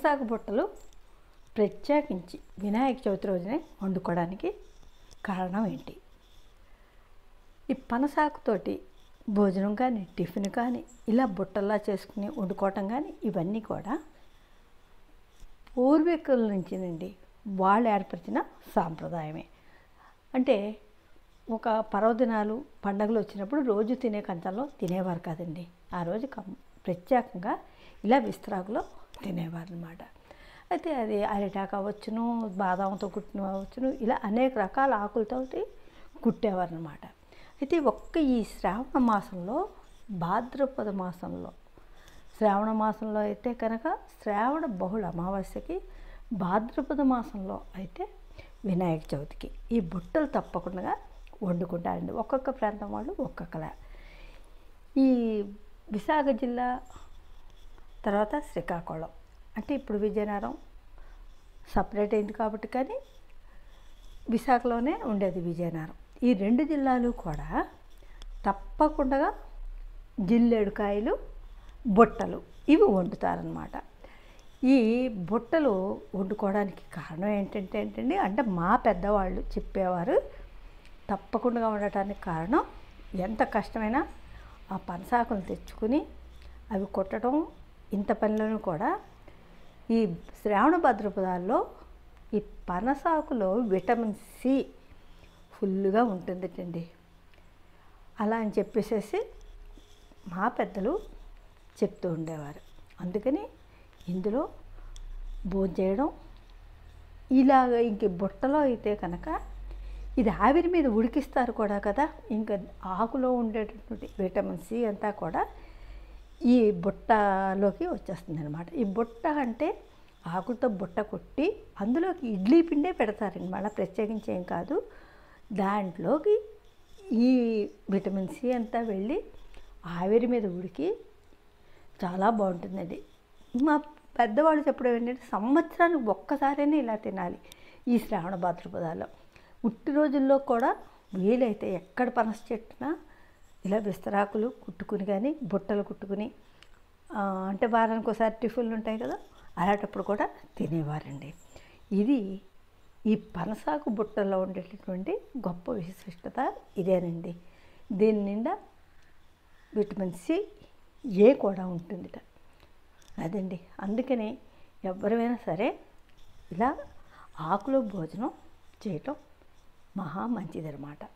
పనసాగు బుట్టలు ప్రత్యేకించి వినాయక చవితి రోజునే వండుకోవడానికి కారణం ఏంటి ఈ పనసాకుతోటి భోజనం కానీ టిఫిన్ కానీ ఇలా బుట్టల్లా చేసుకుని వండుకోవటం కానీ ఇవన్నీ కూడా పూర్వీకుల నుంచినండి వాళ్ళు ఏర్పరిచిన సాంప్రదాయమే అంటే ఒక పర్వదినాలు పండగలు వచ్చినప్పుడు రోజు తినే కంచంలో తినేవారు కాదండి ఆ రోజు కం ప్రత్యేకంగా ఇలా విస్తరాకులో తినేవారు అనమాట అయితే అది అరిటాకు అవ్వచ్చును బాదాంతో కుట్టిన అవ్వచ్చును ఇలా అనేక రకాల ఆకులతోటి కుట్టేవారు అనమాట అయితే ఒక్క ఈ శ్రావణ మాసంలో భాద్రపద మాసంలో శ్రావణ మాసంలో అయితే కనుక శ్రావణ బహుళ అమావాస్యకి భాద్రపద మాసంలో అయితే వినాయక చవితికి ఈ బుట్టలు తప్పకుండా వండుకుంటారండి ఒక్కొక్క ప్రాంతం వాళ్ళు ఒక్కొక్కలా ఈ విశాఖ జిల్లా తర్వాత శ్రీకాకుళం అంటే ఇప్పుడు విజయనగరం సపరేట్ అయింది కాబట్టి కానీ విశాఖలోనే ఉండేది విజయనగరం ఈ రెండు జిల్లాలు కూడా తప్పకుండా జిల్లేడుకాయలు బుట్టలు ఇవి వండుతారనమాట ఈ బుట్టలు వండుకోవడానికి కారణం ఏంటంటే ఏంటండి అంటే మా పెద్దవాళ్ళు చెప్పేవారు తప్పకుండా ఉండటానికి కారణం ఎంత కష్టమైనా ఆ పనసాకులు తెచ్చుకుని అవి కొట్టడం ఇంత పనిలోనూ కూడా ఈ శ్రావణ భద్రపదాల్లో ఈ పనసాకులో విటమిన్ సి ఫుల్గా ఉంటుందిటండి అలా అని చెప్పేసేసి మా పెద్దలు చెప్తూ ఉండేవారు అందుకని ఇందులో భోజనం చేయడం ఇలాగ ఇంక బుట్టలో అయితే కనుక ఇది ఆవిరి మీద ఉడికిస్తారు కూడా కదా ఇంకా ఆకులో ఉండేటటువంటి విటమిన్ సి అంతా కూడా ఈ బుట్టలోకి వచ్చేస్తుంది అనమాట ఈ బుట్ట అంటే ఆకులతో బుట్ట కొట్టి అందులోకి ఇడ్లీ పిండే పెడతారండి మళ్ళీ ప్రత్యేకించి ఏం కాదు దాంట్లోకి ఈ విటమిన్ సి అంతా వెళ్ళి ఆవిరి మీద ఉడికి చాలా బాగుంటుందండి మా పెద్దవాళ్ళు చెప్పడం ఏంటంటే సంవత్సరానికి ఒక్కసారైనా ఇలా తినాలి ఈ శ్రావణ భాద్రపదాల్లో ఉట్టి రోజుల్లో కూడా వీలైతే ఎక్కడ పనస చెట్టున ఇలా విస్తరాకులు కుట్టుకుని కానీ బుట్టలు కుట్టుకుని ఆ, అంటే వారానికి ఒకసారి టిఫిన్లు ఉంటాయి కదా అలాంటప్పుడు కూడా తినేవారండి ఇది ఈ పనసాకు బుట్టల్లో ఉండేటటువంటి గొప్ప విశిష్టత ఇదేనండి దీని నిండా విటమిన్ సి ఏ కూడా ఉంటుందిట అదండి అందుకని ఎవరైనా సరే ఇలా ఆకులో భోజనం చేయటం మహా మంచిదన్నమాట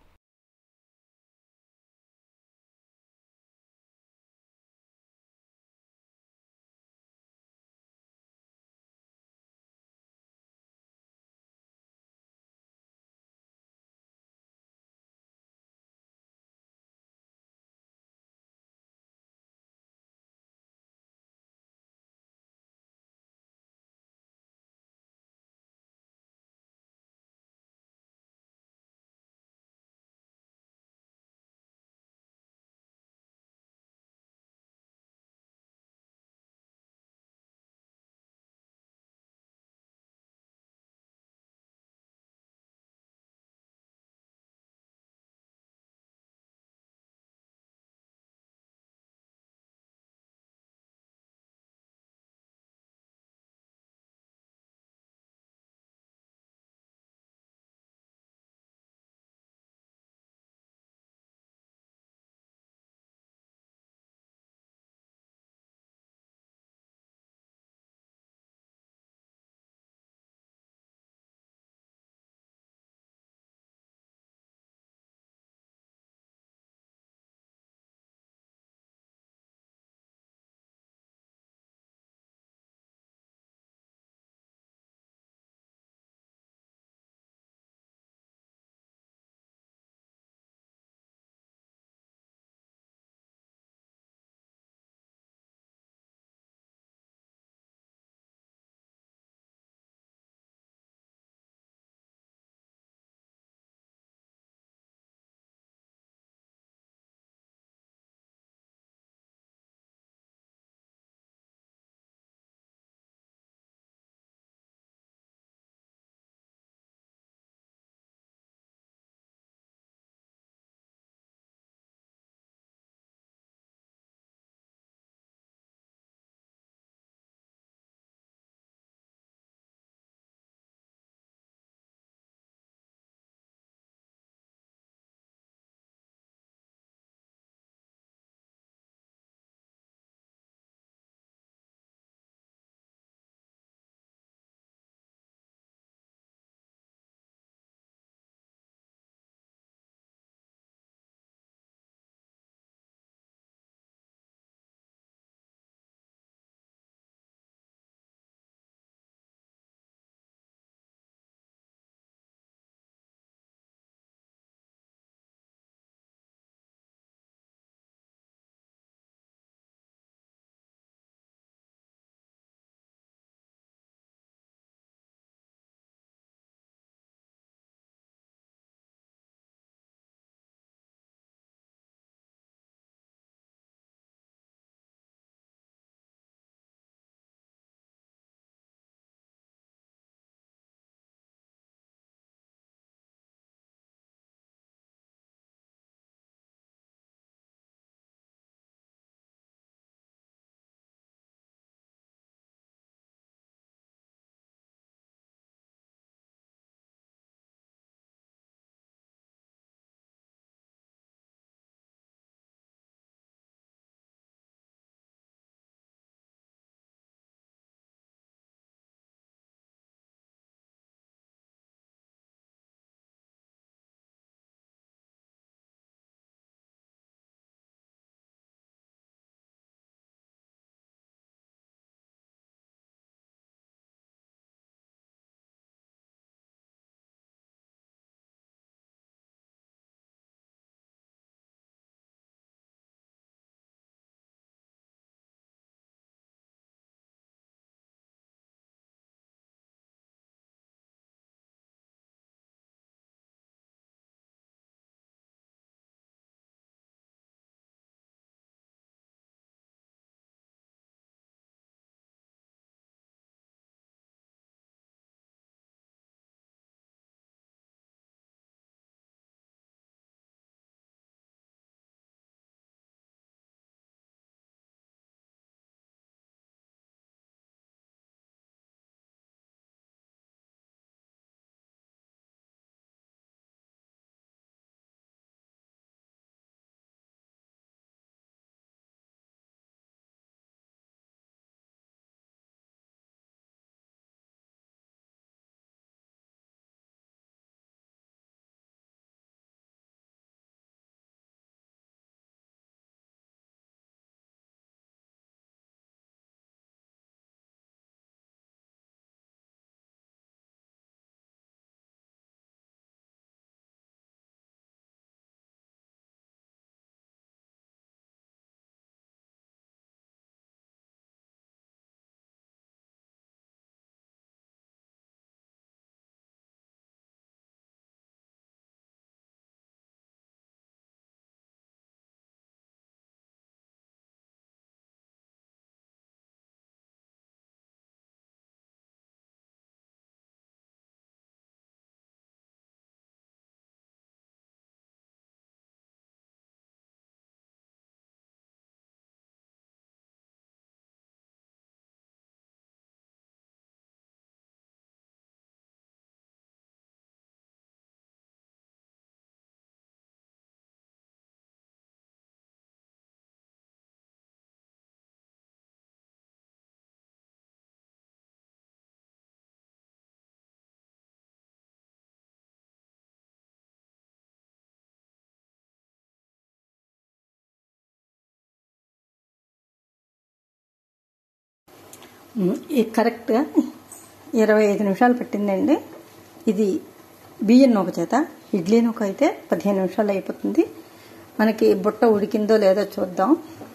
ఉమ్, ఇది కరెక్ట్గా ఇరవై ఐదు నిమిషాలు పట్టిందండి ఇది బియ్యం నూక చేత ఇడ్లీ నూక అయితే పదిహేను నిమిషాలు అయిపోతుంది మనకి బుట్ట ఉడికిందో లేదో చూద్దాం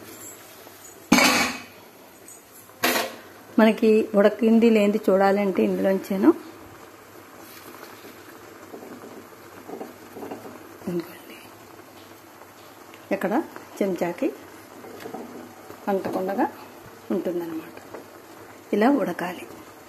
మనకి ఉడకింది లేనిది చూడాలంటే ఇందులోంచాను ఇదిగోండి. ఇక్కడ చెంచాకి అంటకుండగా ఉంటుందన్నమాట ఇలా ఉడకాలి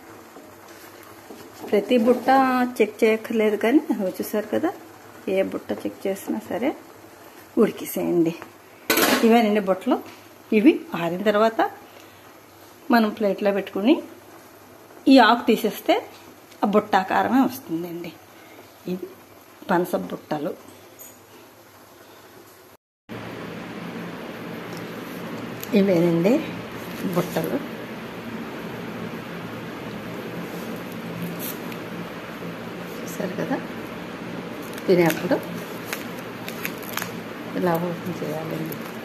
ప్రతి బుట్ట చెక్ చేయక్కర్లేదు కానీ అవి చూసారు కదా ఏ బుట్ట చెక్ చేసినా సరే ఉడికిసేయండి ఇవేనండి బుట్టలు ఇవి ఆరిన తర్వాత మనం ప్లేట్లో పెట్టుకుని ఈ ఆకు తీసేస్తే ఆ బుట్టాకారమే వస్తుందండి ఇవి పనస బుట్టలు ఇవేనండి బుట్టలు చూసారు కదా తినేప్పుడు ఇలా ఓపెన్ చేయాలండి